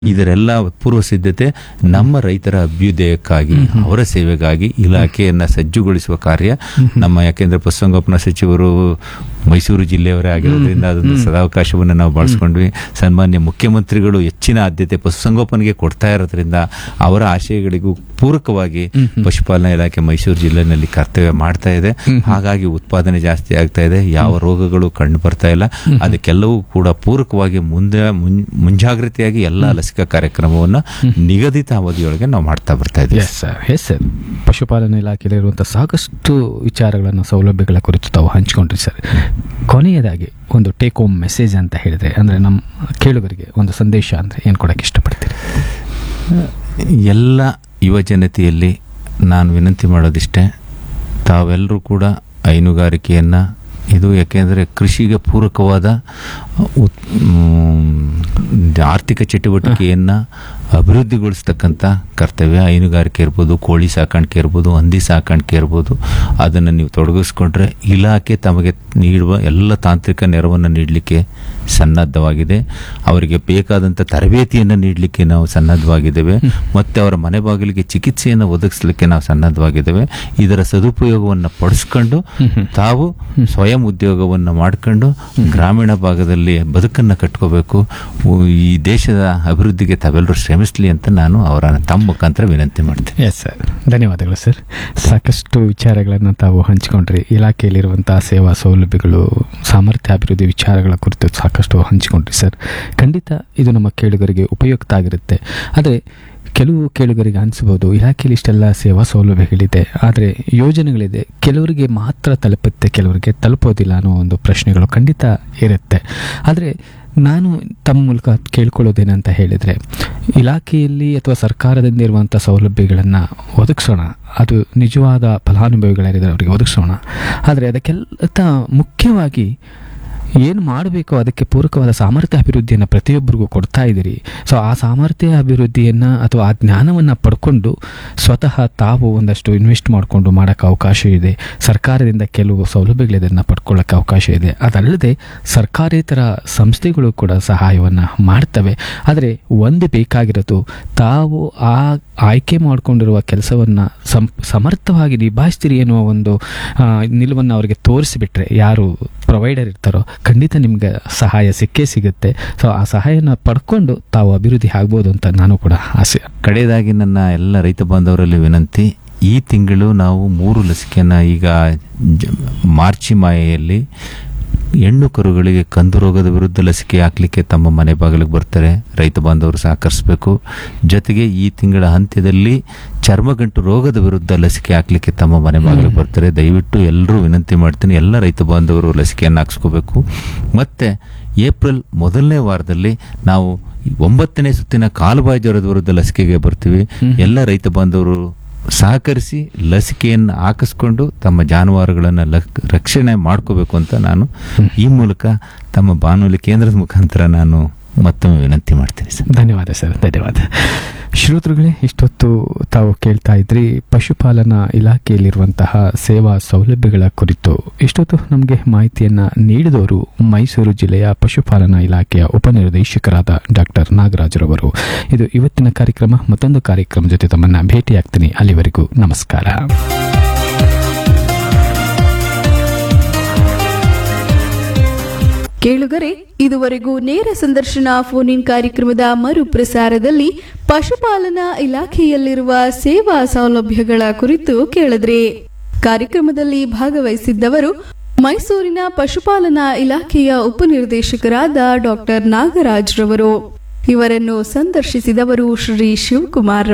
ಇದರೆಲ್ಲ ಪೂರ್ವ ಸಿದ್ಧತೆ ನಮ್ಮ ರೈತರ ಅಭ್ಯುದಯಕ್ಕಾಗಿ ಅವರ ಸೇವೆಗಾಗಿ ಇಲಾಖೆಯನ್ನ ಸಜ್ಜುಗೊಳಿಸುವ ಕಾರ್ಯ ನಮ್ಮ ಯಾಕೆಂದ್ರೆ ಪಶುಸಂಗೋಪನಾ ಸಚಿವರು ಮೈಸೂರು ಜಿಲ್ಲೆಯವರೇ ಆಗಿರೋದ್ರಿಂದ ಅದೊಂದು ಸದಾವಕಾಶವನ್ನು ನಾವು ಬಳಸ್ಕೊಂಡ್ವಿ ಸನ್ಮಾನ್ಯ ಮುಖ್ಯಮಂತ್ರಿಗಳು ಹೆಚ್ಚಿನ ಆದ್ಯತೆ ಪಶುಸಂಗೋಪನೆಗೆ ಕೊಡ್ತಾ ಇರೋದ್ರಿಂದ ಅವರ ಆಶಯಗಳಿಗೂ ಪೂರಕವಾಗಿ ಪಶುಪಾಲನಾ ಇಲಾಖೆ ಮೈಸೂರು ಜಿಲ್ಲೆನಲ್ಲಿ ಕರ್ತವ್ಯ ಮಾಡ್ತಾ ಇದೆ ಹಾಗಾಗಿ ಉತ್ಪಾದನೆ ಜಾಸ್ತಿ ಆಗ್ತಾ ಇದೆ ಯಾವ ರೋಗಗಳು ಕಂಡು ಬರ್ತಾ ಇಲ್ಲ ಅದಕ್ಕೆಲ್ಲವೂ ಕೂಡ ಪೂರಕವಾಗಿ ಮುಂದೆ ಮುನ್- ಮುಂಜಾಗ್ರತೆಯಾಗಿ ಎಲ್ಲ ಲಸಿಕಾ ಕಾರ್ಯಕ್ರಮವನ್ನ ನಿಗದಿತ ಅವಧಿಯೊಳಗೆ ನಾವು ಮಾಡ್ತಾ ಬರ್ತಾ ಇದ್ದೀವಿ ಎಸ್ ಸರ್ ಎಸ್ ಸರ್ ಪಶುಪಾಲನಾ ಇಲಾಖೆಯಲ್ಲಿರುವಂಥ ಸಾಕಷ್ಟು ವಿಚಾರಗಳನ್ನು ಸೌಲಭ್ಯಗಳ ಕುರಿತು ತಾವು ಹಂಚ್ಕೊಂಡ್ರಿ ಸರ್ ಕೊನೆಯದಾಗಿ ಒಂದು ಟೇಕ್ ಹೋಮ್ ಮೆಸೇಜ್ ಅಂತ ಹೇಳಿದ್ರೆ ಅಂದರೆ ನಮ್ಮ ಕೇಳುಗರಿಗೆ ಒಂದು ಸಂದೇಶ ಅಂದರೆ ಏನು ಕೊಡೋಕ್ಕೆ ಇಷ್ಟಪಡ್ತೀರಿ ಎಲ್ಲ ಯುವ ಜನತೆಯಲ್ಲಿ ನಾನು ವಿನಂತಿ ಮಾಡೋದಿಷ್ಟೇ ತಾವೆಲ್ಲರೂ ಕೂಡ ಹೈನುಗಾರಿಕೆಯನ್ನು ಇದು ಯಾಕೆಂದರೆ ಕೃಷಿಗೆ ಪೂರಕವಾದ ಉತ್- ಮ್, ಆರ್ಥಿಕ ಚಟುವಟಿಕೆಯನ್ನು ಅಭಿವೃದ್ಧಿಗೊಳಿಸ್ತಕ್ಕಂಥ ಕರ್ತವ್ಯ ಹೈನುಗಾರಿಕೆ ಇರ್ಬೋದು ಕೋಳಿ ಸಾಕಾಣಿಕೆ ಇರ್ಬೋದು ಹಂದಿ ಸಾಕಾಣಿಕೆ ಇರ್ಬೋದು ಅದನ್ನು ನೀವು ತೊಡಗಿಸ್ಕೊಂಡ್ರೆ ಇಲಾಖೆ ತಮಗೆ ನೀಡುವ ಎಲ್ಲ ತಾಂತ್ರಿಕ ನೆರವನ್ನು ನೀಡಲಿಕ್ಕೆ ಸನ್ನದ್ಧವಾಗಿದೆ ಅವರಿಗೆ ಬೇಕಾದಂಥ ತರಬೇತಿಯನ್ನು ನೀಡಲಿಕ್ಕೆ ನಾವು ಸನ್ನದ್ಧವಾಗಿದ್ದೇವೆ ಮತ್ತು ಅವರ ಮನೆ ಬಾಗಿಲಿಗೆ ಚಿಕಿತ್ಸೆಯನ್ನು ಒದಗಿಸಲಿಕ್ಕೆ ನಾವು ಸನ್ನದ್ಧವಾಗಿದ್ದೇವೆ ಇದರ ಸದುಪಯೋಗವನ್ನು ಪಡಿಸ್ಕೊಂಡು ತಾವು ಸ್ವಯಂ ಉದ್ಯೋಗವನ್ನು ಮಾಡ್ಕೊಂಡು ಗ್ರಾಮೀಣ ಭಾಗದಲ್ಲಿ ಬದುಕನ್ನು ಕಟ್ಕೋಬೇಕು ಉ- ಈ ದೇಶದ ಅಭಿವೃದ್ಧಿಗೆ ತಾವೆಲ್ಲರೂ ಶ್ರಮಿಸಲಿ ಅಂತ ನಾನು ಅವರ ತಮ್ಮ ಮುಖಾಂತರ ವಿನಂತಿ ಮಾಡ್ತೀನಿ ಎಸ್ ಸರ್ ಧನ್ಯವಾದಗಳು ಸರ್ ಸಾಕಷ್ಟು ವಿಚಾರಗಳನ್ನು ತಾವು ಹಂಚಿಕೊಂಡ್ರಿ ಇಲಾಖೆಯಲ್ಲಿರುವಂತಹ ಸೇವಾ ಸೌಲಭ್ಯಗಳು ಸಾಮರ್ಥ್ಯ ಅಭಿವೃದ್ಧಿ ವಿಚಾರಗಳ ಕುರಿತು ಸಾಕಷ್ಟು ಹಂಚಿಕೊಂಡ್ರಿ ಸರ್ ಖಂಡಿತ ಇದು ನಮ್ಮ ಕೇಳುಗರಿಗೆ ಉಪಯುಕ್ತ ಆಗಿರುತ್ತೆ ಆದರೆ ಕೆಲವು ಕೇಳುಗರಿಗೆ ಅನಿಸ್ಬೋದು ಇಲಾಖೆಯಲ್ಲಿ ಇಷ್ಟೆಲ್ಲ ಸೇವಾ ಸೌಲಭ್ಯಗಳಿದೆ ಆದರೆ ಯೋಜನೆಗಳಿದೆ ಕೆಲವರಿಗೆ ಮಾತ್ರ ತಲುಪುತ್ತೆ ಕೆಲವರಿಗೆ ತಲುಪೋದಿಲ್ಲ ಅನ್ನೋ ಒಂದು ಪ್ರಶ್ನೆಗಳು ಖಂಡಿತ ಇರುತ್ತೆ ಆದರೆ ನಾನು ತಮ್ಮ ಮೂಲಕ ಕೇಳ್ಕೊಳ್ಳೋದೇನಂತ ಹೇಳಿದರೆ ಇಲಾಖೆಯಲ್ಲಿ ಅಥವಾ ಸರ್ಕಾರದಿಂದ ಇರುವಂಥ ಸೌಲಭ್ಯಗಳನ್ನು ಒದಗಿಸೋಣ ಅದು ನಿಜವಾದ ಫಲಾನುಭವಿಗಳಿದ್ದಾರೆ ಅವರಿಗೆ ಒದಗಿಸೋಣ ಆದರೆ ಅದಕ್ಕೆಲ್ಲ ಮುಖ್ಯವಾಗಿ ಏನು ಮಾಡಬೇಕು ಅದಕ್ಕೆ ಪೂರಕವಾದ ಸಾಮರ್ಥ್ಯ ಅಭಿವೃದ್ಧಿಯನ್ನು ಪ್ರತಿಯೊಬ್ಬರಿಗೂ ಕೊಡ್ತಾ ಇದ್ದೀರಿ ಸೊ ಆ ಸಾಮರ್ಥ್ಯ ಅಭಿವೃದ್ಧಿಯನ್ನು ಅಥವಾ ಆ ಜ್ಞಾನವನ್ನು ಪಡ್ಕೊಂಡು ಸ್ವತಃ ತಾವು ಒಂದಷ್ಟು ಇನ್ವೆಸ್ಟ್ ಮಾಡಿಕೊಂಡು ಮಾಡೋಕ್ಕೆ ಅವಕಾಶ ಇದೆ ಸರ್ಕಾರದಿಂದ ಕೆಲವು ಸೌಲಭ್ಯಗಳಿದನ್ನು ಪಡ್ಕೊಳ್ಳೋಕ್ಕೆ ಅವಕಾಶ ಇದೆ ಅದಲ್ಲದೆ ಸರ್ಕಾರೇತರ ಸಂಸ್ಥೆಗಳು ಕೂಡ ಸಹಾಯವನ್ನು ಮಾಡ್ತವೆ ಆದರೆ ಒಂದು ಬೇಕಾಗಿರೋದು ತಾವು ಆ ಆಯ್ಕೆ ಮಾಡಿಕೊಂಡಿರುವ ಕೆಲಸವನ್ನು ಸಂ ಸಮರ್ಥವಾಗಿ ನಿಭಾಯಿಸ್ತೀರಿ ಎನ್ನುವ ಒಂದು ಆ, ನಿಲುವನ್ನು ಅವರಿಗೆ ತೋರಿಸಿಬಿಟ್ರೆ ಯಾರು ಪ್ರೊವೈಡರ್ ಇರ್ತಾರೋ ಖಂಡಿತ ನಿಮ್ಗೆ ಸಹಾಯ ಸಿಕ್ಕೇ ಸಿಗುತ್ತೆ ಸೊ ಆ ಸಹಾಯನ ಪಡ್ಕೊಂಡು ತಾವು ಅಭಿವೃದ್ಧಿ ಆಗ್ಬೋದು ಅಂತ ನಾನು ಕೂಡ ಆಸೆ ಕಡೆಯದಾಗಿ ನನ್ನ ಎಲ್ಲ ರೈತ ಬಾಂಧವರಲ್ಲಿ ವಿನಂತಿ ಈ ತಿಂಗಳು ನಾವು ಮೂರು ಲಸಿಕೆಯನ್ನು ಈಗ ಜ- ಮಾರ್ಚಿ ಮಾಯೆಯಲ್ಲಿ ಹೆಣ್ಣು ಕರುಗಳಿಗೆ ಕಂದು ರೋಗದ ವಿರುದ್ಧ ಲಸಿಕೆ ಹಾಕಲಿಕ್ಕೆ ತಮ್ಮ ಮನೆ ಬಾಗಿಲಿಗೆ ಬರ್ತಾರೆ ರೈತ ಬಾಂಧವರು ಸಹಕರಿಸಬೇಕು ಜೊತೆಗೆ ಈ ತಿಂಗಳ ಅಂತ್ಯದಲ್ಲಿ ಚರ್ಮಗಂಟು ರೋಗದ ವಿರುದ್ಧ ಲಸಿಕೆ ಹಾಕಲಿಕ್ಕೆ ತಮ್ಮ ಮನೆ ಬಾಗಿಲಿಗೆ ಬರ್ತಾರೆ ದಯವಿಟ್ಟು ಎಲ್ಲರೂ ವಿನಂತಿ ಮಾಡ್ತೀನಿ ಎಲ್ಲ ರೈತ ಬಾಂಧವರು ಲಸಿಕೆಯನ್ನು ಹಾಕ್ಸ್ಕೋಬೇಕು ಮತ್ತೆ ಏಪ್ರಿಲ್ ಮೊದಲನೇ ವಾರದಲ್ಲಿ ನಾವು ಒಂಬತ್ತನೇ ಸುತ್ತಿನ ಕಾಲುಬಾಯಿ ಜ್ವರದ ವಿರುದ್ಧ ಲಸಿಕೆಗೆ ಬರ್ತೀವಿ ಎಲ್ಲ ರೈತ ಬಾಂಧವರು ಸಹಕರಿಸಿ ಲಸಿಕೆಯನ್ನು ಹಾಕಿಸ್ಕೊಂಡು ತಮ್ಮ ಜಾನುವಾರುಗಳನ್ನು ಲಕ್- ರಕ್ಷಣೆ ಮಾಡ್ಕೋಬೇಕು ಅಂತ ನಾನು ಈ ಮೂಲಕ ತಮ್ಮ ಬಾನುಲಿ ಕೇಂದ್ರದ ಮುಖಾಂತರ ನಾನು ಮತ್ತೊಮ್ಮೆ ವಿನಂತಿ ಮಾಡ್ತೀನಿ ಸರ್ ಧನ್ಯವಾದ ಸರ್ ಧನ್ಯವಾದ ಶ್ರೋತೃಗಳೇ ಇಷ್ಟೊತ್ತು ತಾವು ಕೇಳ್ತಾ ಇದ್ರಿ ಪಶುಪಾಲನಾ ಇಲಾಖೆಯಲ್ಲಿರುವಂತಹ ಸೇವಾ ಸೌಲಭ್ಯಗಳ ಕುರಿತು ಇಷ್ಟೊತ್ತು ನಮಗೆ ಮಾಹಿತಿಯನ್ನು ನೀಡಿದವರು ಮೈಸೂರು ಜಿಲ್ಲೆಯ ಪಶುಪಾಲನಾ ಇಲಾಖೆಯ ಉಪನಿರ್ದೇಶಕರಾದ ಡಾಕ್ಟರ್ ನಾಗರಾಜರವರು ಇದು ಇವತ್ತಿನ ಕಾರ್ಯಕ್ರಮ ಮತ್ತೊಂದು ಕಾರ್ಯಕ್ರಮ ಜೊತೆ ತಮ್ಮನ್ನ ಭೇಟಿಯಾಗ್ತೀನಿ ಅಲ್ಲಿವರೆಗೂ ನಮಸ್ಕಾರ ಕೇಳುಗರೆ ಇದುವರೆಗೂ ನೇರ ಸಂದರ್ಶನ ಫೋನ್ ಇನ್ ಕಾರ್ಯಕ್ರಮದ ಮರುಪ್ರಸಾರದಲ್ಲಿ ಪಶುಪಾಲನಾ ಇಲಾಖೆಯಲ್ಲಿರುವ ಸೇವಾ ಸೌಲಭ್ಯಗಳ ಕುರಿತು ಕೇಳಿದ್ರಿ ಕಾರ್ಯಕ್ರಮದಲ್ಲಿ ಭಾಗವಹಿಸಿದ್ದವರು ಮೈಸೂರಿನ ಪಶುಪಾಲನಾ ಇಲಾಖೆಯ ಉಪನಿರ್ದೇಶಕರಾದ ಡಾಕ್ಟರ್ ನಾಗರಾಜ್ ರವರು ಇವರನ್ನು ಸಂದರ್ಶಿಸಿದವರು ಶ್ರೀ ಶಿವಕುಮಾರ್